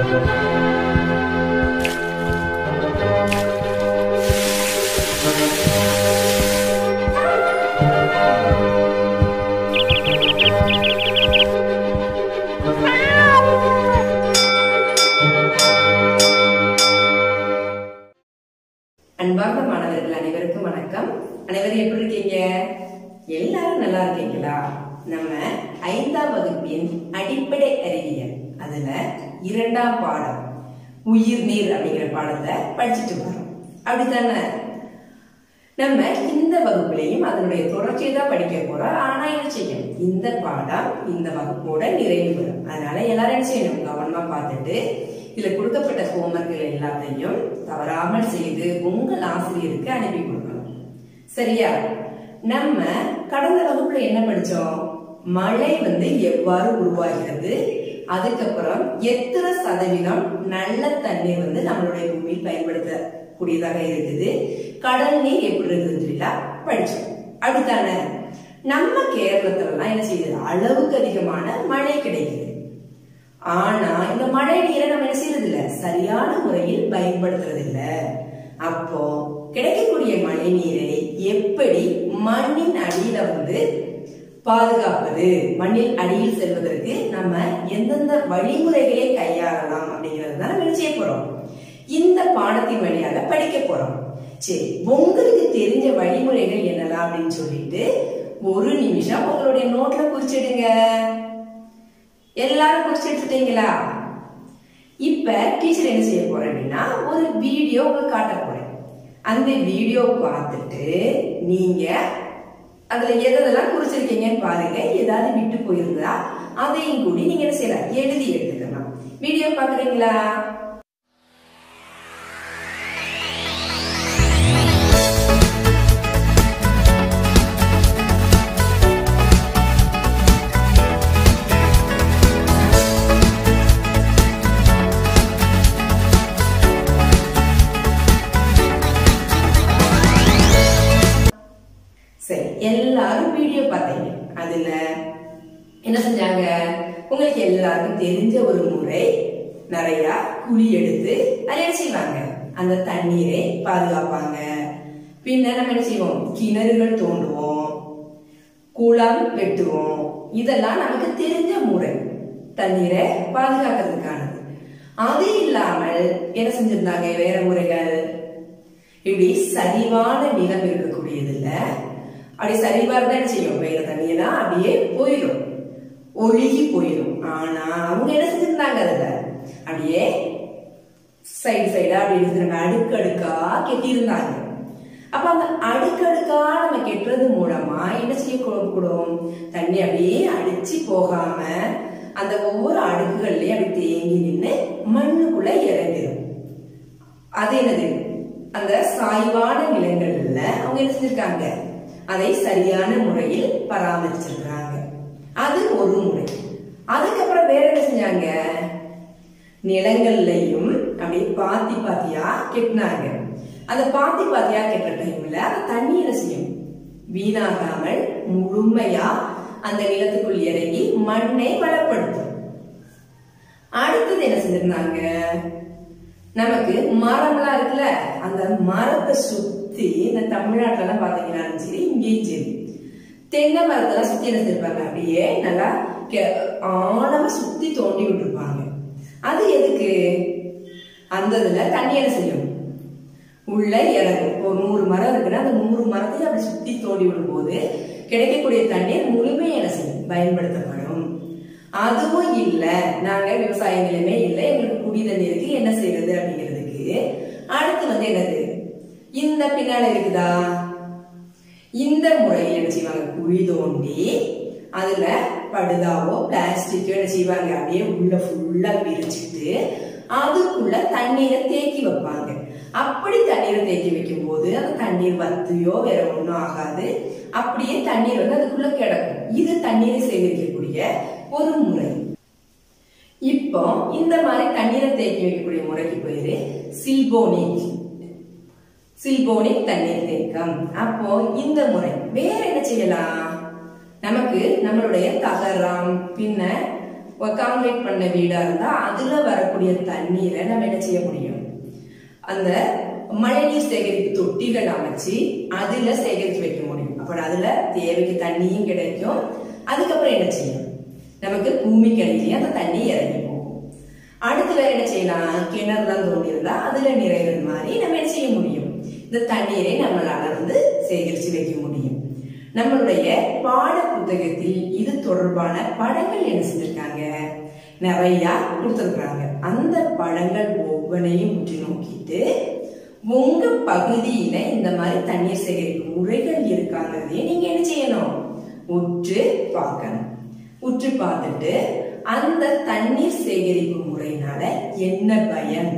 அன்பார்ந்த மாணவர்கள் அனைவருக்கும் வணக்கம் அனைவரும் எப்படி இருக்கீங்க எல்லாரும் நல்லா இருக்கீங்களா நம்ம ஐந்தாம் வகுப்பின் அடிப்படை அறிவியல் அதுல இரண்டாம் பாடம் உயிர் நீர் அப்படிங்கிற பாடத்தை படிச்சுட்டு வரோம் அப்படித்தானே நம்ம இந்த வகுப்புலையும் அதனுடைய தொடர்ச்சியை தான் படிக்க போறோம் ஆனா என்ன செய்யும் இந்த பாடம் இந்த வகுப்போட நிறைவு பெறும் அதனால எல்லாரும் என்ன செய்யணும் கவனமா பார்த்துட்டு இதுல கொடுக்கப்பட்ட ஹோம்ஒர்க்குகள் எல்லாத்தையும் தவறாமல் செய்து உங்கள் ஆசிரியருக்கு அனுப்பி கொடுக்கணும் சரியா நம்ம கடந்த வகுப்புல என்ன படிச்சோம் மழை வந்து எவ்வாறு உருவாகிறது அதுக்கப்புறம் எத்தனை சதவீதம் நல்ல தண்ணீர் வந்து நம்மளுடைய பூமியில் பயன்படுத்தக்கூடியதாக இருக்குது கடல் நீர் எப்படி இருக்குதுன்னு சொல்லி படிச்சோம் அப்படித்தானே நம்ம கேரளத்துலலாம் என்ன செய்யுது அளவுக்கு அதிகமான மழை கிடைக்குது ஆனா இந்த மழை நீரை நம்ம என்ன செய்யறது இல்ல சரியான முறையில் பயன்படுத்துறது இல்ல அப்போ கிடைக்கக்கூடிய மழை நீரை எப்படி மண்ணின் அடியில வந்து பாதுகாப்பது மண்ணில் அடியில் செல்வதற்கு நம்ம எந்தெந்த வழிமுறைகளை கையாளலாம் அப்படிங்கிறது தான் நம்ம என்ன செய்ய போறோம் இந்த பாடத்தின் வழியாக படிக்க போறோம் சரி உங்களுக்கு தெரிஞ்ச வழிமுறைகள் என்னலாம் அப்படின்னு சொல்லிட்டு ஒரு நிமிஷம் உங்களுடைய நோட்ல குறிச்சிடுங்க எல்லாரும் குறிச்சு எடுத்துட்டீங்களா இப்ப டீச்சர் என்ன செய்ய போறேன் அப்படின்னா ஒரு வீடியோ உங்களுக்கு காட்ட போறேன் அந்த வீடியோ பார்த்துட்டு நீங்க அதுல எதெல்லாம் குறிச்சிருக்கீங்கன்னு பாருங்க ஏதாவது விட்டு போயிருந்தா அதையும் கூடி நீங்க என்ன செய்யலாம் எழுதி எடுத்துக்கலாம் வீடியோ பாக்குறீங்களா சரி எல்லாரும் வீடியோ பார்த்தீங்க அதுல என்ன செஞ்சாங்க உங்களுக்கு எல்லாருக்கும் தெரிஞ்ச ஒரு முறை நிறைய குழி எடுத்து அதை என்ன செய்வாங்க அந்த தண்ணீரை பாதுகாப்பாங்க பின்ன நம்ம என்ன செய்வோம் கிணறுகள் தோண்டுவோம் குளம் வெட்டுவோம் இதெல்லாம் நமக்கு தெரிஞ்ச முறை தண்ணீரை பாதுகாக்கிறதுக்கானது அது இல்லாமல் என்ன செஞ்சிருந்தாங்க வேற முறைகள் இப்படி சரிவான நிலம் இருக்கக்கூடியதுல அப்படி சரிவா இருந்தா என்ன செய்யும் வேற தண்ணியெல்லாம் அப்படியே போயிடும் ஒழுகி போயிடும் ஆனா அவங்க என்ன செஞ்சிருந்தாங்க அதுல அப்படியே சைடு சைடா அப்படி இருந்தாங்க அடுக்கு அடுக்கா கெட்டியிருந்தாங்க அப்ப அந்த அடுக்கடுக்கா நம்ம கெட்டுறது மூலமா என்ன செய்யக்கூடும் தண்ணி அப்படியே அடிச்சு போகாம அந்த ஒவ்வொரு அடுக்குகள்லயும் அப்படி தேங்கி நின்று மண்ணுக்குள்ள இறங்கிடும் அது என்னது அந்த சாய்வான நிலங்கள்ல அவங்க என்ன செஞ்சிருக்காங்க அதை சரியான முறையில் பராமரிச்சிருக்காங்க அது ஒரு முறை அதுக்கப்புறம் வேற என்ன செஞ்சாங்க நிலங்கள்லையும் அப்படியே பாத்தி பாத்தியா கெட்டினாங்க அந்த பாத்தி பாத்தியா கெட்ட டைம்ல அந்த தண்ணி என்ன செய்யும் வீணாகாமல் முழுமையா அந்த நிலத்துக்குள் இறங்கி மண்ணை வளப்படுத்தும் அடுத்தது என்ன செஞ்சிருந்தாங்க நமக்கு மரம்லாம் இருக்குல்ல அந்த மரத்தை சுத்தி இந்த தமிழ்நாட்டுல எல்லாம் பாத்தீங்கன்னா சரி இங்கேயும் சரி தென்னை மரத்தெல்லாம் சுத்தி என்ன செஞ்சிருப்பாங்க அப்படியே நல்லா ஆழமா சுத்தி தோண்டி விட்டுருப்பாங்க அது எதுக்கு அந்த இதுல தண்ணி என்ன செய்யும் உள்ள இறங்கும் ஒரு நூறு மரம் இருக்குன்னா அந்த நூறு மரத்தையும் அப்படி சுத்தி தோண்டி விடும்போது கிடைக்கக்கூடிய தண்ணீர் முழுமையை என்ன செய்யும் பயன்படுத்தப்படும் அதுவும் இல்ல நாங்க விவசாய நிலையமே இல்லை எங்களுக்கு குடி தண்ணீருக்கு என்ன செய்யறது அப்படிங்கிறதுக்கு அடுத்து வந்து என்னது இந்த பின்னால இருக்குதா இந்த முறையில் என்ன செய்வாங்க குழி தோண்டி அதுல படுதாவோ பிளாஸ்டிக்கோ என்ன செய்வாங்க அப்படியே உள்ள ஃபுல்லா விரிச்சிட்டு அதுக்குள்ள தண்ணீரை தேக்கி வைப்பாங்க அப்படி தண்ணீரை தேக்கி வைக்கும் போது அந்த தண்ணீர் வத்தியோ வேற ஒன்றும் ஆகாது அப்படியே தண்ணீர் வந்து அதுக்குள்ள கிடக்கும் இது தண்ணீரை சேகரிக்கக்கூடிய ஒரு முறை இப்போ இந்த மாதிரி தண்ணீரை தேக்கி வைக்கக்கூடிய முறைக்கு பேரு சில்போனிக் சில்போனிக் தண்ணீர் தேக்கம் அப்போ இந்த முறை வேற என்ன செய்யலாம் நமக்கு நம்மளுடைய தகரம் பின்ன காங்கிரீட் பண்ண வீடா இருந்தா அதுல வரக்கூடிய தண்ணீரை நம்ம என்ன செய்ய முடியும் அந்த மழைநீர் சேகரிப்பு தொட்டிகள் அமைச்சு அதுல சேகரித்து வைக்க முடியும் அப்ப அதுல தேவைக்கு தண்ணியும் கிடைக்கும் அதுக்கப்புறம் என்ன செய்யும் நமக்கு பூமிக்கு அடியிலேயே அந்த தண்ணி இறங்கி போகும் அடுத்து வேற என்ன செய்யலாம் கிணறுலாம் தோண்டி இருந்தா அதுல நிறைகள் மாதிரி நம்ம என்ன செய்ய முடியும் இந்த தண்ணீரை நம்மளால வந்து சேகரித்து வைக்க முடியும் நம்மளுடைய பாட புத்தகத்தில் இது தொடர்பான படங்கள் என்ன செஞ்சிருக்காங்க நிறைய கொடுத்துருக்காங்க அந்த படங்கள் ஒவ்வொன்றையும் உற்று நோக்கிட்டு உங்க பகுதியில இந்த மாதிரி தண்ணீர் சேகரிப்பு முறைகள் இருக்காங்கிறதையும் நீங்க என்ன செய்யணும் உற்று பார்க்கணும் உற்று பார்த்துட்டு அந்த தண்ணீர் சேகரிப்பு முறையினால என்ன பயன்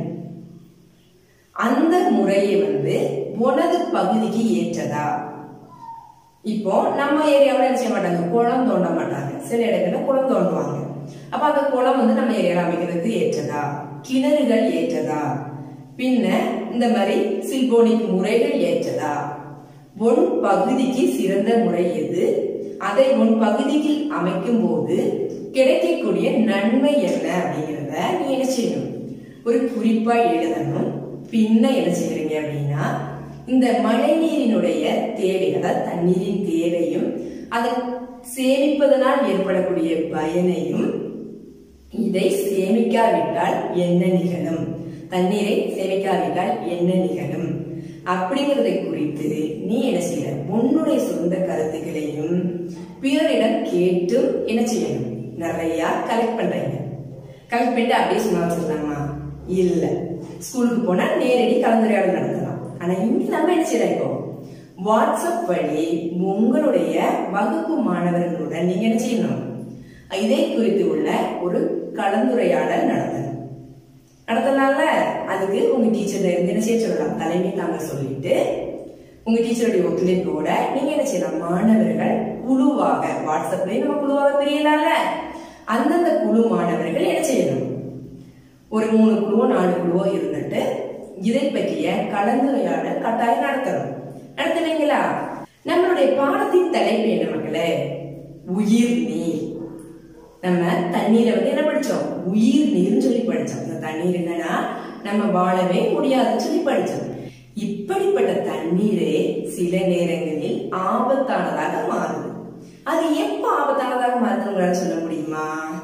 அந்த முறையை வந்து உனது பகுதிக்கு ஏற்றதா இப்போ நம்ம ஏரியாவில் என்ன செய்ய மாட்டாங்க குளம் தோண்ட மாட்டாங்க சில இடங்கள்ல குளம் தோண்டுவாங்க அப்ப அந்த குளம் வந்து நம்ம ஏரியாவில் அமைக்கிறதுக்கு ஏற்றதா கிணறுகள் ஏற்றதா பின்ன இந்த மாதிரி சில்போனிக் முறைகள் ஏற்றதா உன் பகுதிக்கு சிறந்த முறை எது அதை உன் பகுதிக்கு அமைக்கும் போது கிடைக்கக்கூடிய நன்மை என்ன அப்படிங்கிறத நீ என்ன செய்யணும் ஒரு குறிப்பா எழுதணும் பின்ன என்ன செய்யறீங்க அப்படின்னா இந்த மழைநீரினுடைய தேவை அதாவது தண்ணீரின் தேவையும் அதை சேமிப்பதனால் ஏற்படக்கூடிய பயனையும் இதை சேமிக்காவிட்டால் என்ன நிகழும் தண்ணீரை சேமிக்காவிட்டால் என்ன நிகழும் அப்படிங்கறதை குறித்து நீ என்ன செய்யற உன்னுடைய சொந்த கருத்துக்களையும் பிறரிடம் கேட்டும் என்ன செய்யணும் நிறைய கலெக்ட் பண்றீங்க கலெக்ட் பண்ணிட்டு அப்படியே சும்மா வச்சிடலாமா இல்ல ஸ்கூலுக்கு போனா நேரடி கலந்துரையாடல் நடத்தலாம் ஆனா இங்க நம்ம என்ன செய்யறோம் இப்போ வாட்ஸ்அப் வழி உங்களுடைய வகுப்பு மாணவர்களுடன் நீங்க என்ன செய்யணும் இதை குறித்து உள்ள ஒரு கலந்துரையாடல் நடத்தணும் நடத்தலாம்ல அதுக்கு உங்க டீச்சர்ல இருந்து என்ன செய்ய சொல்லலாம் தலைமை தாங்க சொல்லிட்டு உங்க டீச்சருடைய ஒத்துழைப்போட நீங்க என்ன செய்யலாம் மாணவர்கள் குழுவாக வாட்ஸ்அப்லயே நம்ம குழுவாக பிரியலாம்ல அந்தந்த குழு மாணவர்கள் என்ன செய்யணும் ஒரு மூணு குழுவோ நாலு குழுவோ இருந்துட்டு இதை பற்றிய கலந்துரையாடல் கட்டாயம் நடத்தணும் நடத்துவீங்களா நம்மளுடைய பாடத்தின் தலைப்பு என்ன மக்களே உயிர் நீர் நம்ம தண்ணீரை வந்து என்ன படிச்சோம் உயிர் நீர்னு சொல்லி படிச்சோம் இந்த தண்ணீர் என்னன்னா நம்ம வாழவே முடியாதுன்னு சொல்லி படிச்சோம் இப்படிப்பட்ட தண்ணீரே சில நேரங்களில் ஆபத்தானதாக மாறுது அது எப்ப ஆபத்தானதாக மாறுது உங்களால சொல்ல முடியுமா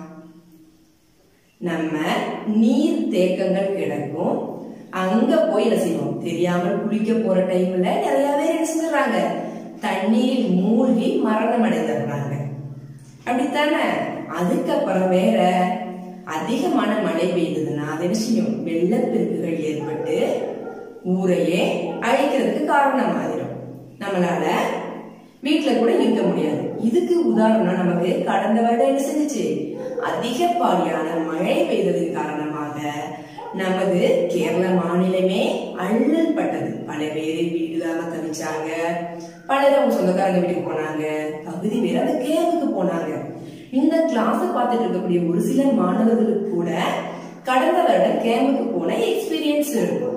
நம்ம நீர் தேக்கங்கள் கிடக்கும் அங்க போய் என்ன செய்வோம் தெரியாமல் குளிக்க போற டைம்ல நிறைய பேர் என்ன செஞ்சுறாங்க தண்ணீரில் மூழ்கி மரணம் அடைந்துடுறாங்க அப்படித்தானே அதுக்கப்புறம் வேற அதிகமான மழை பெய்ததுன்னா அது என்ன செய்யும் வெள்ளப்பெருக்குகள் ஏற்பட்டு ஊரையே அழிக்கிறதுக்கு காரணமாயிரும் நம்மளால வீட்டுல கூட இருக்க முடியாது இதுக்கு உதாரணம் நமக்கு கடந்த வருடம் என்ன செஞ்சுச்சு அதிகப்படியான மழை பெய்ததின் காரணமாக நமது கேரள மாநிலமே அள்ளல் பட்டது பல பேர் வீடு இல்லாம தவிச்சாங்க பலர் அவங்க சொந்தக்காரங்க வீட்டுக்கு போனாங்க பகுதி பேர் அந்த கேமுக்கு போனாங்க இந்த கிளாஸ் பார்த்துட்டு இருக்கக்கூடிய ஒரு சில மாணவர்களுக்கு கூட கடந்த வருடம் கேமுக்கு போன எக்ஸ்பீரியன்ஸ் இருக்கும்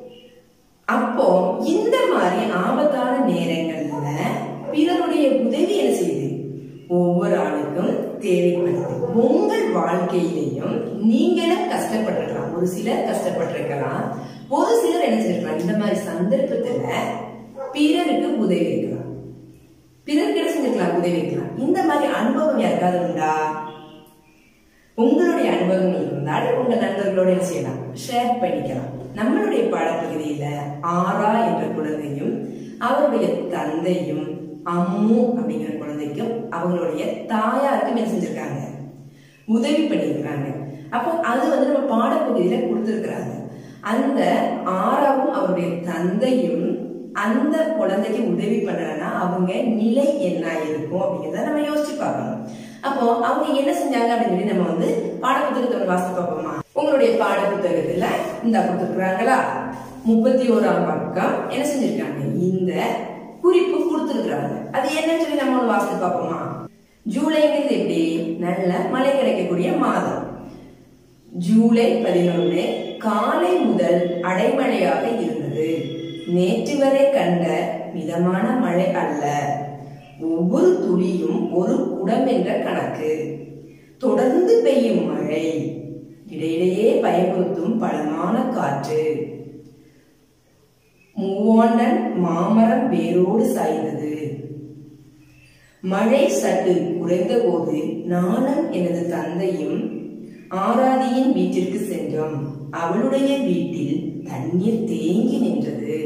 அப்போ இந்த மாதிரி ஆபத்தான நேரங்கள்ல பிறருடைய உதவி என்ன செய்யுது ஒவ்வொரு ஆளுக்கும் தேவைப்படுது உங்கள் வாழ்க்கையிலையும் நீங்களும் கஷ்டப்பட்டிருக்கலாம் ஒரு சிலர் கஷ்டப்பட்டிருக்கலாம் ஒரு சிலர் என்ன செஞ்சிருக்கலாம் இந்த மாதிரி சந்தர்ப்பத்துல பிறருக்கு உதவி இருக்கலாம் பிறருக்கு என்ன செஞ்சிருக்கலாம் உதவி இருக்கலாம் இந்த மாதிரி அனுபவம் யாருக்காவது உண்டா உங்களுடைய அனுபவங்கள் இருந்தால் உங்க நண்பர்களோட என்ன செய்யலாம் ஷேர் பண்ணிக்கலாம் நம்மளுடைய பாடப்பகுதியில ஆரா என்ற குழந்தையும் அவருடைய தந்தையும் அம்மு அப்படிங்கிற குழந்தைக்கும் அவங்களுடைய தாயாருக்கும் என்ன செஞ்சிருக்காங்க உதவி பண்ணியிருக்காங்க அப்போ அது வந்து நம்ம பாடப்பகுதியில கொடுத்துருக்குறாங்க அந்த ஆறாவும் அவருடைய தந்தையும் அந்த குழந்தைக்கு உதவி பண்ணலன்னா அவங்க நிலை என்ன இருக்கும் அப்படிங்கிறத நம்ம யோசிச்சு பார்க்கணும் அப்போ அவங்க என்ன செஞ்சாங்க அப்படின்னு சொல்லி நம்ம வந்து பாடப்புத்தகத்தோட வாசித்து பார்ப்போமா உங்களுடைய பாடப்புத்தகத்துல இந்த கொடுத்துருக்குறாங்களா முப்பத்தி ஓராம் பக்கம் என்ன செஞ்சிருக்காங்க இந்த குறிப்பு கொடுத்துருக்குறாங்க அது என்னன்னு சொல்லி நம்ம ஒன்று வாசித்து பார்ப்போமா ஜூலைங்கிறது எப்படி நல்ல மழை கிடைக்கக்கூடிய மாதம் ஜூலை பதினொன்று காலை முதல் அடைமழையாக இருந்தது நேற்று வரை கண்ட மிதமான மழை அல்ல ஒவ்வொரு துளியும் ஒரு குடம் என்ற கணக்கு தொடர்ந்து பெய்யும் மழை இடையிடையே பயமுறுத்தும் பலமான காற்று மூவாண்டன் மாமரம் வேரோடு சாய்ந்தது மழை சற்று குறைந்தபோது நானும் எனது தந்தையும் ஆராதியின் வீட்டிற்கு சென்றோம் அவளுடைய வீட்டில் தண்ணீர் தேங்கி நின்றது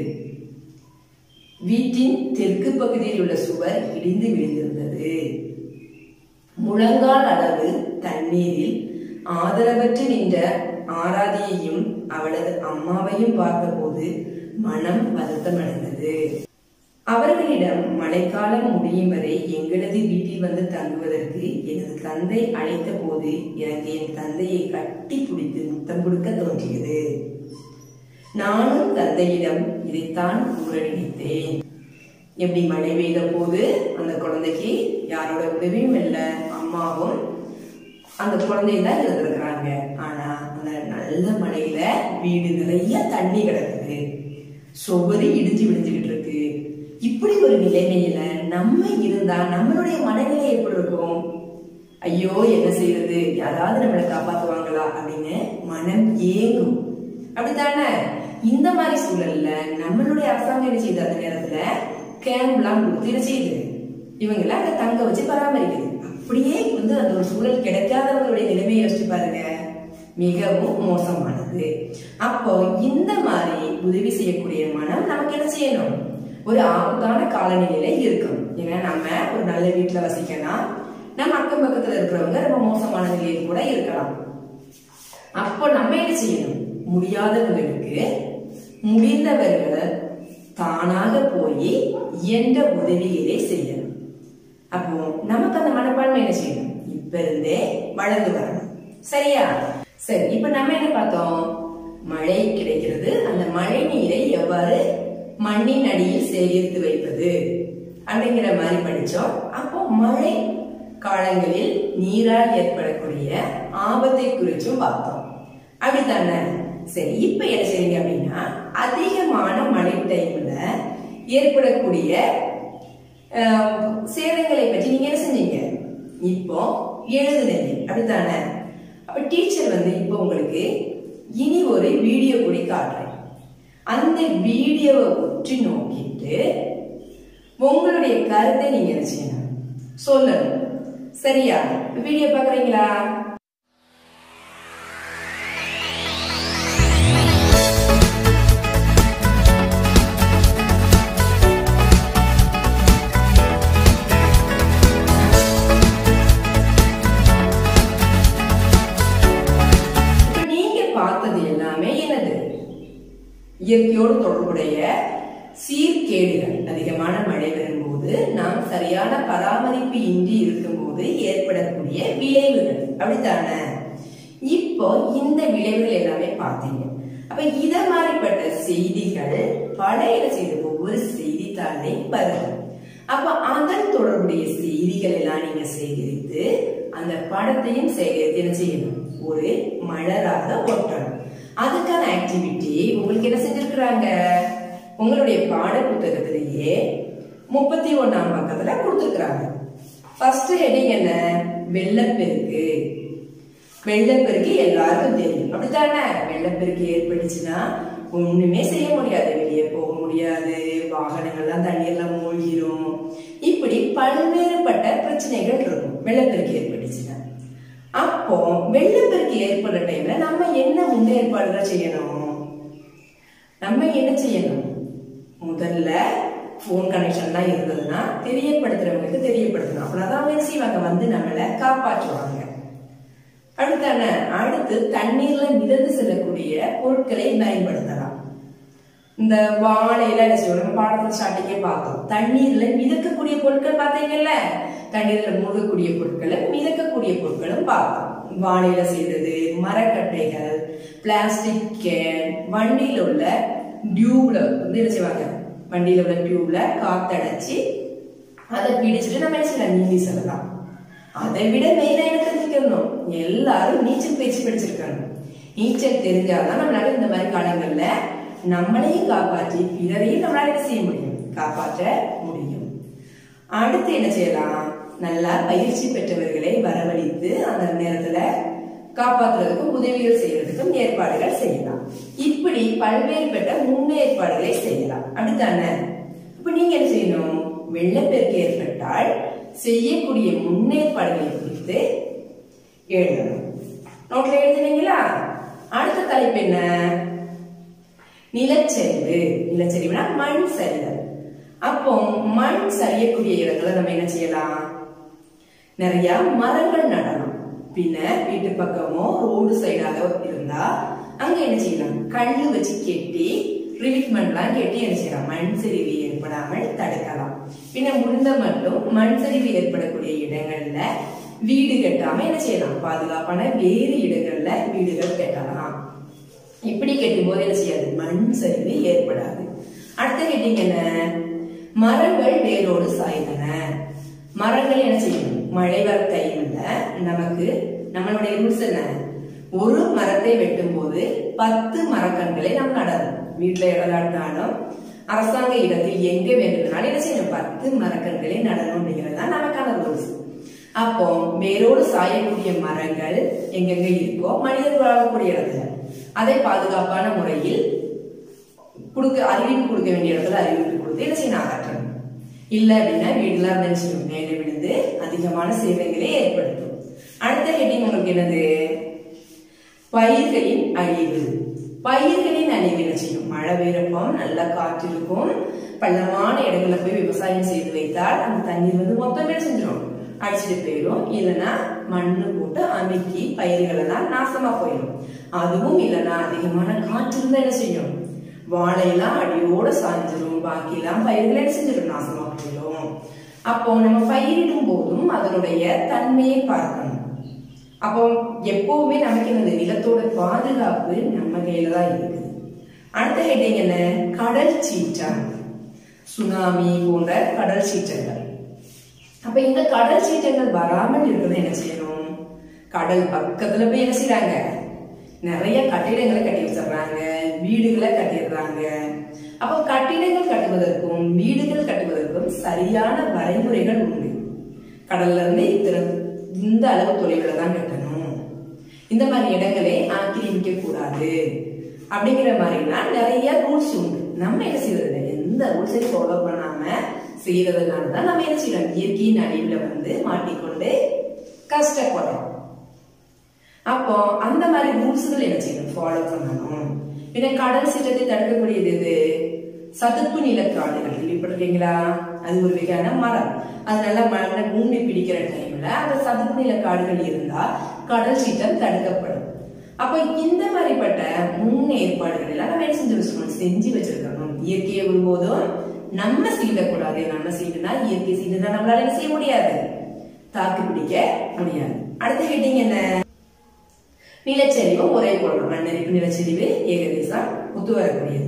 வீட்டின் தெற்கு பகுதியில் உள்ள சுவர் இடிந்து விழுந்திருந்தது முழங்கால் அளவு தண்ணீரில் ஆதரவற்று நின்ற ஆராதியையும் அவளது அம்மாவையும் பார்த்தபோது மனம் வருத்தமடைந்தது அவர்களிடம் மழைக்காலம் முடியும் வரை எங்களது வீட்டில் வந்து தங்குவதற்கு எனது தந்தை அழைத்த போது எனக்கு என் தந்தையை கட்டி பிடித்து முத்தம் கொடுக்க தோன்றியது நானும் தந்தையிடம் இதைத்தான் கூற நினைத்தேன் எப்படி மழை பெய்த போது அந்த குழந்தைக்கு யாரோட உதவியும் இல்லை அம்மாவும் அந்த குழந்தைய தான் இருந்திருக்கிறாங்க ஆனா அந்த நல்ல மழையில வீடு நிறைய தண்ணி கிடக்குது சுவரு இடிஞ்சு விடிஞ்சுக்கிட்டு இருக்கு இப்படி ஒரு நிலைமையில நம்ம இருந்தா நம்மளுடைய மனநிலை எப்படி இருக்கும் ஐயோ என்ன செய்யறது யாராவது நம்மளை காப்பாத்துவாங்களா அப்படின்னு மனம் ஏங்கும் அப்படித்தானே இந்த மாதிரி சூழல்ல நம்மளுடைய அரசாங்கம் என்ன செய்யுது அந்த நேரத்துல கேம்ப்லாம் கொடுத்து என்ன செய்யுது இவங்களை அங்க தங்க வச்சு பராமரிக்குது அப்படியே வந்து அந்த ஒரு சூழல் கிடைக்காதவங்களுடைய நிலைமையை யோசிச்சு பாருங்க மிகவும் மோசமானது அப்போ இந்த மாதிரி உதவி செய்யக்கூடிய மனம் நமக்கு என்ன செய்யணும் ஒரு ஆபத்தான காலநிலையில இருக்கும் ஏன்னா நம்ம ஒரு நல்ல வீட்டுல வசிக்கலாம் நம்ம அக்கம் பக்கத்துல இருக்கிறவங்க ரொம்ப மோசமான நிலையில் கூட இருக்கலாம் அப்போ நம்ம என்ன செய்யணும் முடியாதவங்களுக்கு முடிந்தவர்கள் தானாக போய் இயன்ற உதவிகளை செய்யணும் அப்போ நமக்கு அந்த மனப்பான்மை என்ன செய்யணும் இப்ப இருந்தே வளர்ந்து வரணும் சரியா சரி இப்ப நம்ம என்ன பார்த்தோம் மழை கிடைக்கிறது அந்த மழை நீரை எவ்வாறு மண்ணின் அடியில் சேகரித்து வைப்பது அப்படிங்கிற மாதிரி படிச்சோம் அப்போ மழை காலங்களில் நீரால் ஏற்படக்கூடிய ஆபத்தை குறிச்சும் பார்த்தோம் அப்படித்தானே சரி இப்ப என்ன செய்யுங்க அப்படின்னா அதிகமான மழை டைம்ல ஏற்படக்கூடிய அஹ், சேதங்களை பற்றி நீங்க என்ன செஞ்சீங்க இப்போ எழுதுனீங்க அப்படித்தானே அப்ப டீச்சர் வந்து இப்போ உங்களுக்கு இனி ஒரு வீடியோ கூட காட்டுறேன் அந்த வீடியோவை உற்று நோக்கிட்டு உங்களுடைய கருத்தை நீங்க என்ன செய்யணும் சொல்லணும் சரியா வீடியோ பாக்குறீங்களா இப்ப நீங்க பார்த்தது எல்லாமே என்னது இயற்கையோடு தொடர்புடைய சீர்கேடுகள் அதிகமான மழை வரும்போது நாம் சரியான பராமரிப்பு இன்றி இருக்கும்போது ஏற்படக்கூடிய விளைவுகள் அப்படித்தானே இப்போ இந்த விளைவுகள் எல்லாமே பார்த்தீங்க அப்ப இத மாதிரிப்பட்ட செய்திகள் பல என்ன செய்யுது ஒவ்வொரு செய்தித்தாளையும் வருது அப்ப அதன் தொடர்புடைய செய்திகள் எல்லாம் நீங்க சேகரித்து அந்த படத்தையும் சேகரித்து என்ன செய்யணும் ஒரு மலராக ஒட்டணும் அதுக்கான ஆக்டிவிட்டி உங்களுக்கு என்ன செஞ்சிருக்கிறாங்க உங்களுடைய பாட புத்தகத்திலேயே முப்பத்தி ஒண்ணாம் பக்கத்துல கொடுத்துருக்காங்க ஃபர்ஸ்ட் ஹெடிங் என்ன வெள்ளப்பெருக்கு வெள்ளப்பெருக்கு எல்லாருக்கும் தெரியும் அப்படித்தானே வெள்ளப்பெருக்கு ஏற்பட்டுச்சுன்னா ஒண்ணுமே செய்ய முடியாது வெளியே போக முடியாது வாகனங்கள்லாம் தண்ணீர்ல மூழ்கிரும் இப்படி பல்வேறுபட்ட பிரச்சனைகள் இருக்கும் வெள்ளப்பெருக்கு ஏற்பட்டுச்சுன்னா அப்போ வெள்ளப்பெருக்கு ஏற்படுற டைம்ல நம்ம என்ன முன்னேற்பாடுகள் செய்யணும் நம்ம என்ன செய்யணும் முதல்ல ஃபோன் கனெக்ஷன்லாம் இருந்ததுன்னா தெரியப்படுத்துறவங்களுக்கு தெரியப்படுத்தணும் அப்படின்னா அவங்க என்ன செய்வாங்க வந்து நம்மளை காப்பாற்றுவாங்க அடுத்தான அடுத்து தண்ணீர்ல மிதந்து செல்லக்கூடிய பொருட்களை பயன்படுத்தலாம் இந்த வாழையில என்ன செய்வோம் நம்ம பாடத்துல ஸ்டார்டிங்கே பார்த்தோம் தண்ணீர்ல மிதக்கக்கூடிய பொருட்கள் பார்த்தீங்கல்ல தண்ணீர்ல மூழ்கக்கூடிய பொருட்களை மிதக்கக்கூடிய பொருட்களும் பார்த்தோம் வாழையில செய்தது மரக்கட்டைகள் பிளாஸ்டிக் கேன் வண்டியில உள்ள டியூப்ல வந்து என்ன செய்வாங்க வண்டியில உள்ள டியூப்ல காத்தடைச்சு அதை பிடிச்சிட்டு நம்ம என்ன செய்யலாம் நீந்தி செல்லலாம் அதை விட மெயினா என்ன தெரிஞ்சுக்கணும் எல்லாரும் நீச்சல் பயிற்சி படிச்சிருக்கணும் நீச்சல் தெரிஞ்சாதான் நம்மளால இந்த மாதிரி காலங்கள்ல நம்மளையும் காப்பாற்றி பிறரையும் நம்மளால என்ன செய்ய முடியும் காப்பாற்ற முடியும் அடுத்து என்ன செய்யலாம் நல்லா பயிற்சி பெற்றவர்களை வரவழைத்து அந்த நேரத்துல காப்பாற்றுறதுக்கும் உதவிகள் செய்யறதுக்கும் ஏற்பாடுகள் செய்யலாம் இப்படி பல்வேறுபட்ட முன்னேற்பாடுகளை செய்யலாம் அப்படித்தானே இப்ப நீங்க என்ன செய்யணும் வெள்ளப்பெருக்கு ஏற்பட்டால் செய்யக்கூடிய முன்னேற்பாடுகளை குறித்து எழுதணும் நோட்ல எழுதுனீங்களா அடுத்த தலைப்பு என்ன நிலச்சரிவு நிலச்சரிவுனா மண் சரிதல் அப்போ மண் சரியக்கூடிய இடங்களை நம்ம என்ன செய்யலாம் நிறைய மரங்கள் நடலாம் பின்ன வீட்டு பக்கமோ ரோடு சைடாக இருந்தா அங்க என்ன செய்யலாம் கல்லு வச்சு கெட்டி ரிவிட்மெண்ட்லாம் கெட்டி என்ன செய்யலாம் மண் சரிவு ஏற்படாமல் தடுக்கலாம் பின்ன முடிந்த மட்டும் மண் சரிவு ஏற்படக்கூடிய இடங்கள்ல வீடு கட்டாம என்ன செய்யலாம் பாதுகாப்பான வேறு இடங்கள்ல வீடுகள் கட்டலாம் இப்படி கட்டும் போது என்ன செய்யாது மண் சரிவு ஏற்படாது அடுத்த கேட்டீங்க என்ன மரங்கள் வேரோடு சாய்ந்தன மரங்கள் என்ன செய்யும் மழை வர டைம்ல நமக்கு நம்மளுடைய ரூல்ஸ் என்ன ஒரு மரத்தை வெட்டும் போது பத்து மரக்கன்களை நாம் நடணும் வீட்டுல இடலாட்டாலும் அரசாங்க இடத்தில் எங்க வேண்டும்னாலும் என்ன செய்யணும் பத்து மரக்கன்களை நடணும் அப்படிங்கிறது தான் நமக்கான ரூல்ஸ் அப்போ வேரோடு சாயக்கூடிய மரங்கள் எங்கெங்க இருக்கோ மனிதர்கள் வாழக்கூடிய இடத்துல அதை பாதுகாப்பான முறையில் கொடுக்க அறிவிப்பு கொடுக்க வேண்டிய இடத்துல அறிவிப்பு கொடுத்து என்ன செய்யணும் அகற்றணும் இல்ல அப்படின்னா வீடுலாம் இருந்துச்சு மேலே விழுந்து அதிகமான சேவைகளை ஏற்படுத்தும் அடுத்த ஹெட்டிங் உங்களுக்கு என்னது பயிர்களின் அழிவு பயிர்களின் அழிவு என்ன செய்யும் மழை பெய்யறப்பம் நல்ல காற்று இருக்கும் பள்ளமான இடங்கள்ல போய் விவசாயம் செய்து வைத்தால் அந்த தண்ணீர் வந்து மொத்தமே செஞ்சிடும் அடிச்சுட்டு போயிடும் இல்லைன்னா மண்ணு போட்டு அமுக்கி பயிர்கள் எல்லாம் நாசமா போயிடும் அதுவும் இல்லைன்னா அதிகமான காற்று இருந்தா என்ன செய்யும் வாழையெல்லாம் அடியோட சாய்ஞ்சிரும் பாக்கி எல்லாம் பயிர்கள் என்ன செஞ்சிடும் நாசமா போயிடும் அப்போ நம்ம பயிரிடும் போதும் அதனுடைய தன்மையை பார்க்கணும் அப்போ எப்பவுமே நமக்கு இந்த நிலத்தோட பாதுகாப்பு நம்ம கையில தான் இருக்குது அடுத்த ஹெட்டிங் என்ன கடல் சீற்றம் சுனாமி போன்ற கடல் சீற்றங்கள் அப்ப இந்த கடல் சீற்றங்கள் வராமல் இருக்கிறது என்ன செய்யணும் கடல் பக்கத்துல போய் என்ன செய்யறாங்க நிறைய கட்டிடங்களை கட்டி வச்சிடுறாங்க வீடுகளை கட்டிடுறாங்க அப்போ கட்டிடங்கள் கட்டுவதற்கும் வீடுகள் கட்டுவதற்கும் சரியான வரைமுறைகள் உண்டு கடல்ல இருந்து இத்தனை இந்த அளவு தொலைவில் தான் கட்டணும் இந்த மாதிரி இடங்களை ஆக்கிரமிக்க கூடாது அப்படிங்கிற மாதிரிலாம் நிறைய ரூல்ஸ் உண்டு நம்ம என்ன செய்யறது எந்த ரூல்ஸையும் ஃபாலோ பண்ணாம செய்யறதுனால தான் நம்ம என்ன செய்யறோம் இயற்கையின் அழிவுல வந்து மாட்டிக்கொண்டு கஷ்டப்படுறோம் அப்போ அந்த மாதிரி ரூல்ஸ்கள் என்ன செய்யணும் ஃபாலோ பண்ணணும் பின்ன கடல் சீற்றத்தை தடுக்கக்கூடியது எது சதுப்பு நிலக்காடுகள் கேள்விப்பட்டிருக்கீங்களா அது ஒரு வகையான மரம் அது நல்லா மழை மூடி பிடிக்கிற டைம்ல அந்த சதுப்பு நிலக்காடுகள் இருந்தா கடல் சீற்றம் தடுக்கப்படும் அப்ப இந்த மாதிரிப்பட்ட முன்னேற்பாடுகள் எல்லாம் நம்ம என்ன செஞ்சு வச்சிருக்கணும் செஞ்சு வச்சிருக்கணும் இயற்கையை ஒருபோதும் நம்ம சீண்டக்கூடாது நம்ம சீண்டுனா இயற்கை சீண்டுனா நம்மளால என்ன செய்ய முடியாது தாக்கு பிடிக்க முடியாது அடுத்த ஹெட்டிங் என்ன நிலச்சரிவும் ஒரே போடணும் மண்ணரிப்பு நிலச்சரிவு ஏகதேசம் ஒத்து வரக்கூடியது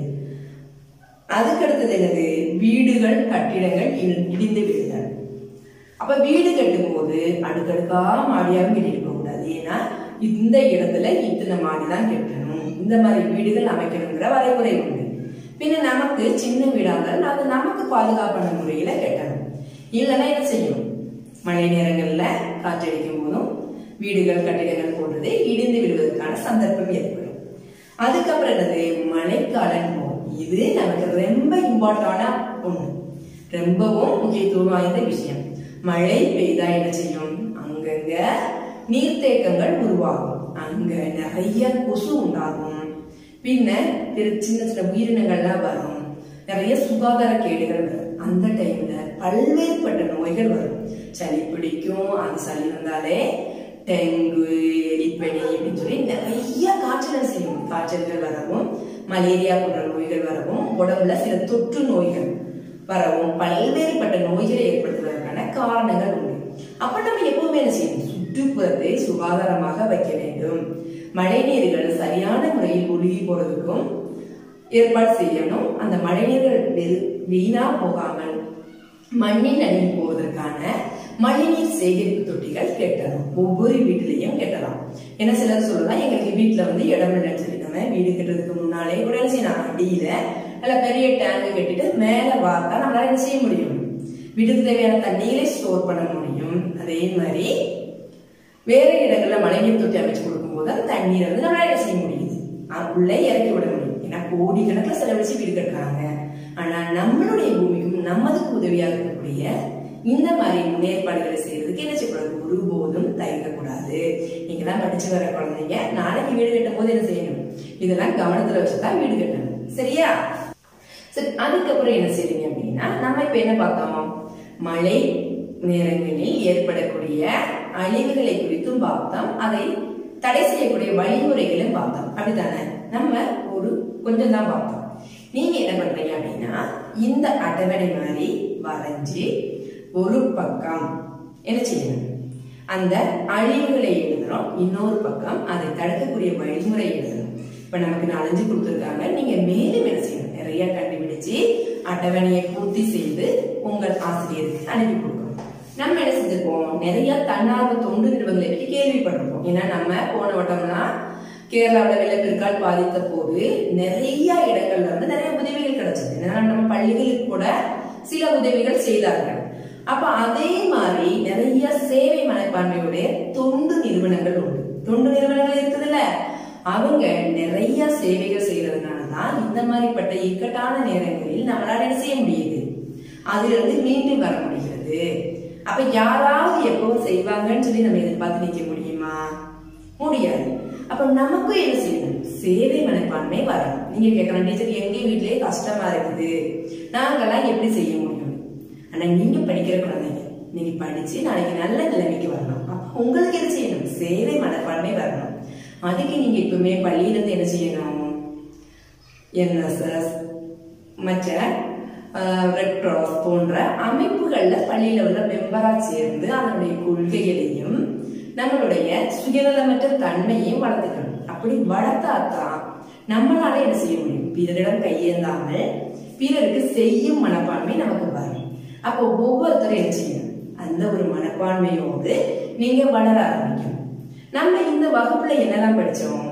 அதுக்கு அடுத்தது என்னது வீடுகள் கட்டிடங்கள் இ- இடிந்து விழுதல் அப்ப வீடு கட்டும் போது அடுக்கடுக்கா மாடியாவும் கட்டிட்டு போக கூடாது ஏன்னா இந்த இடத்துல இத்தனை மாடி தான் கட்டணும் இந்த மாதிரி வீடுகள் அமைக்கணுங்கிற வரைமுறை உண்டு பின்ன நமக்கு சின்ன வீடா இருந்தாலும் அது நமக்கு பாதுகாப்பான முறையில கட்டணும் இல்லைன்னா என்ன செய்யும் மழை நேரங்கள்ல காற்றடிக்கும் போதும் வீடுகள் கட்டிடங்கள் போன்றது இடிந்து விடுவதற்கான சந்தர்ப்பம் ஏற்படும் அதுக்கப்புறம் என்னது மழைக்காலம் நோய். இது நமக்கு ரொம்ப இம்பார்ட்டன்டான ஒண்ணு ரொம்பவும் முக்கியத்துவம் வாய்ந்த விஷயம் மழை பெய்தா என்ன செய்யும் அங்கங்க நீர்த்தேக்கங்கள் உருவாகும் அங்க நிறைய கொசு உண்டாகும் பின்ன திரு- சின்ன சின்ன உயிரினங்கள்லாம் வரும் நிறைய சுகாதார கேடுகள் வரும் அந்த டைம்ல பல்வேறுபட்ட நோய்கள் வரும் சளி பிடிக்கும் அந்த சளி வந்தாலே டெங்கு எலிப்பனி அப்படின்னு சொல்லி நிறைய காய்ச்சல் செய்யும் காய்ச்சல்கள் வரவும் மலேரியா போன்ற நோய்கள் வரவும் உடம்புல சில தொற்று நோய்கள் வரவும் பல்வேறுபட்ட நோய்களை ஏற்படுத்துவதற்கான காரணங்கள் உண்டு அப்ப நம்ம எப்பவுமே என்ன செய்யணும் சுற்றுப்புறத்தை சுகாதாரமாக வைக்க வேண்டும் மழை நீர்கள் சரியான முறையில் ஒழுகி போறதுக்கும் ஏற்பாடு செய்யணும் அந்த மழைநீர்கள் வெ- வீணா போகாமல் மண்ணில் அடியில் போவதற்கான மழைநீர் சேகரிப்பு தொட்டிகள் கட்டணும் ஒவ்வொரு வீட்டிலையும் கட்டலாம் ஏன்னா சிலர் சொல்லலாம் எங்களுக்கு வீட்டுல வந்து இடம் இல்லைன்னு சொல்லி நம்ம வீடு கட்டுறதுக்கு முன்னாலே கூட என்ன செய்யலாம் அடியில நல்ல பெரிய டேங்க் கட்டிட்டு மேல வார்த்தா நம்மளால என்ன செய்ய முடியும் வீட்டுக்கு தேவையான தண்ணீரை ஸ்டோர் பண்ண முடியும் அதே மாதிரி வேற இடங்கள்ல மழைநீர் தொட்டி அமைச்சு கொடுக்கும்போது அந்த தண்ணீரை வந்து நம்மளால என்ன செய்ய முடியுது அஹ் உள்ளே இறக்கி விட முடியும் ஏன்னா கோடிக்கணக்கில் செலவழிச்சு வீடு கட்டுறாங்க ஆனா நம்மளுடைய பூமிக்கும் நமதுக்கு உதவியாக இருக்கக்கூடிய இந்த மாதிரி முன்னேற்பாடுகளை செய்யறதுக்கு என்ன செய்யக்கூடாது ஒருபோதும் தயங்கக்கூடாது நீங்க தான் படிச்சு வர குழந்தைங்க நாளைக்கு வீடு கட்டும் போது என்ன செய்யணும் இதெல்லாம் கவனத்துல வச்சுதான் வீடு கட்டணும் சரியா சரி அதுக்கப்புறம் என்ன செய்றீங்க அப்படின்னா நம்ம இப்ப என்ன பார்த்தோம் மழை நேரங்களில் ஏற்படக்கூடிய அழிவுகளை குறித்தும் பார்த்தோம் அதை தடை செய்யக்கூடிய வழிமுறைகளும் பார்த்தோம் அப்படித்தானே நம்ம ஒரு கொஞ்சம் தான் பார்த்தோம் நீங்க என்ன பண்றீங்க அப்படின்னா இந்த அட்டவணை மாதிரி வரைஞ்சு ஒரு பக்கம் என்ன செய்யணும் அந்த அழிவுகளை எழுதுறோம் இன்னொரு பக்கம் அதை தடுக்கக்கூடிய வழிமுறை எழுதணும் இப்ப நமக்கு நாலஞ்சு கொடுத்துருக்காங்க நீங்க மேலும் என்ன செய்யணும் நிறைய கண்டுபிடிச்சு அட்டவணையை பூர்த்தி செய்து உங்கள் ஆசிரியருக்கு அனுப்பி கொடுக்கணும் நம்ம என்ன செஞ்சிருப்போம் நிறைய தன்னார்வ தொண்டு நிறுவனங்களை பற்றி கேள்விப்பட்டிருப்போம் ஏன்னா நம்ம போன வட்டம்னா கேரளாவில் வெள்ளப்பெருக்கால் பாதித்த போது நிறைய இடங்கள்ல வந்து நிறைய உதவிகள் கிடைச்சது ஏன்னா நம்ம பள்ளிகளுக்கு கூட சில உதவிகள் செய்தார்கள் அப்ப அதே மாதிரி நிறைய சேவை மனப்பான்மையுடைய தொண்டு நிறுவனங்கள் உண்டு தொண்டு நிறுவனங்கள் இருக்குதுல்ல அவங்க நிறைய சேவைகள் செய்யறதுனாலதான் இந்த மாதிரிப்பட்ட இக்கட்டான நேரங்களில் நம்மளால என்ன செய்ய முடியுது அதுல இருந்து மீண்டும் வர முடிகிறது அப்ப யாராவது எப்பவும் செய்வாங்கன்னு சொல்லி நம்ம எதிர்பார்த்து நிக்க முடியுமா முடியாது அப்ப நமக்கும் என்ன செய்யணும் சேவை மனப்பான்மை வரணும் நீங்க கேட்கலாம் டீச்சர் எங்க வீட்லயே கஷ்டமா இருக்குது நாங்கெல்லாம் எப்படி செய்ய முடியும் ஆனா நீங்க படிக்கிற குழந்தைங்க நீங்க படிச்சு நாளைக்கு நல்ல நிலைமைக்கு வரணும் அப்ப உங்களுக்கு என்ன செய்யணும் சேவை மனப்பான்மை வரணும் அதுக்கு நீங்க இப்பவுமே பள்ளியிலிருந்து என்ன செய்யணும் என்எஸ்எஸ் மற்ற ரெட் கிராஸ் போன்ற அமைப்புகள்ல பள்ளியில உள்ள மெம்பரா சேர்ந்து அதனுடைய கொள்கைகளையும் நம்மளுடைய சுயநலமற்ற தன்மையையும் வளர்த்துக்கணும் அப்படி வளர்த்தாதான் நம்மளால என்ன செய்ய முடியும் பிறரிடம் கையேந்தாமல் பிறருக்கு செய்யும் மனப்பான்மை நமக்கு வரும் அப்போ ஒவ்வொருத்தரும் என்ன செய்யணும் அந்த ஒரு மனப்பான்மையோடு நீங்க வளர ஆரம்பிக்கணும் நம்ம இந்த வகுப்புல என்னெல்லாம் படிச்சோம்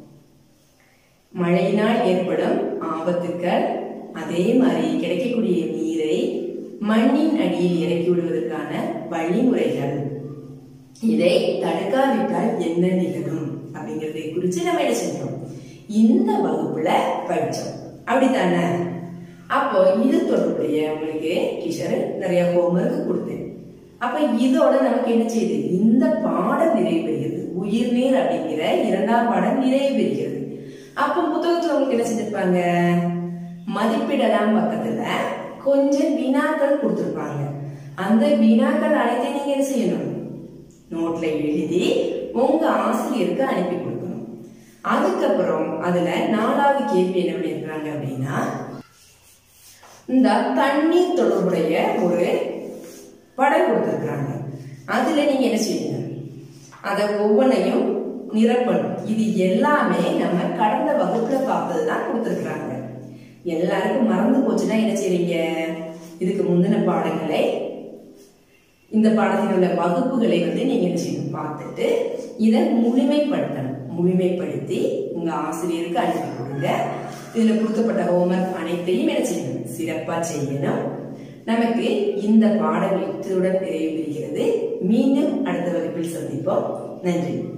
மழையினால் ஏற்படும் ஆபத்துக்கள் அதே மாதிரி கிடைக்கக்கூடிய நீரை மண்ணின் அடியில் இறக்கி விடுவதற்கான வழிமுறைகள் இதை தடுக்காவிட்டால் என்ன நிகழும் அப்படிங்கறதை குறித்து நம்ம என்ன செஞ்சோம் இந்த வகுப்புல படிச்சோம் அப்படித்தானே அப்போ இது தொடர்புடைய உங்களுக்கு டீச்சர் நிறைய ஹோம்ஒர்க் கொடுத்தேன் அப்ப இதோட நமக்கு என்ன செய்யுது இந்த பாடம் நிறைவு பெறுகிறது உயிர்நீர் அப்படிங்கிற இரண்டாம் பாடம் நிறைவு பெறுகிறது அப்ப புத்தகத்துல உங்களுக்கு என்ன செஞ்சிருப்பாங்க மதிப்பிடலாம் பக்கத்துல கொஞ்சம் வினாக்கள் கொடுத்திருப்பாங்க அந்த வினாக்கள் அனைத்தையும் நீங்க என்ன செய்யணும் நோட்ல எழுதி உங்க ஆசிரியருக்கு அனுப்பி கொடுக்கணும் அதுக்கப்புறம் அதுல நாலாவது கேள்வி என்ன பண்ணிருக்காங்க அப்படின்னா இந்த தண்ணீர் தொடர்புடைய ஒரு படம் கொடுத்துருக்குறாங்க அதுல நீங்க என்ன செய்யணும் அதை ஒவ்வொன்றையும் நிரப்பணும் இது எல்லாமே நம்ம கடந்த வகுப்புல பார்த்ததுதான் கொடுத்துருக்குறாங்க எல்லாருக்கும் மறந்து போச்சுன்னா என்ன செய்றீங்க இதுக்கு முந்தின பாடங்களை இந்த பாடத்தில் உள்ள வகுப்புகளை வந்து நீங்க என்ன செய்யணும் பார்த்துட்டு இதை முழுமைப்படுத்தணும் முழுமைப்படுத்தி உங்க ஆசிரியருக்கு அனுப்பி கொடுங்க இதுல கொடுக்கப்பட்ட ஹோம்ஒர்க் அனைத்தையும் என்ன செய்யணும் சிறப்பா செய்யணும் நமக்கு இந்த பாடம் இத்துடன் நிறைவு பெறுகிறது மீண்டும் அடுத்த வகுப்பில் சந்திப்போம் நன்றி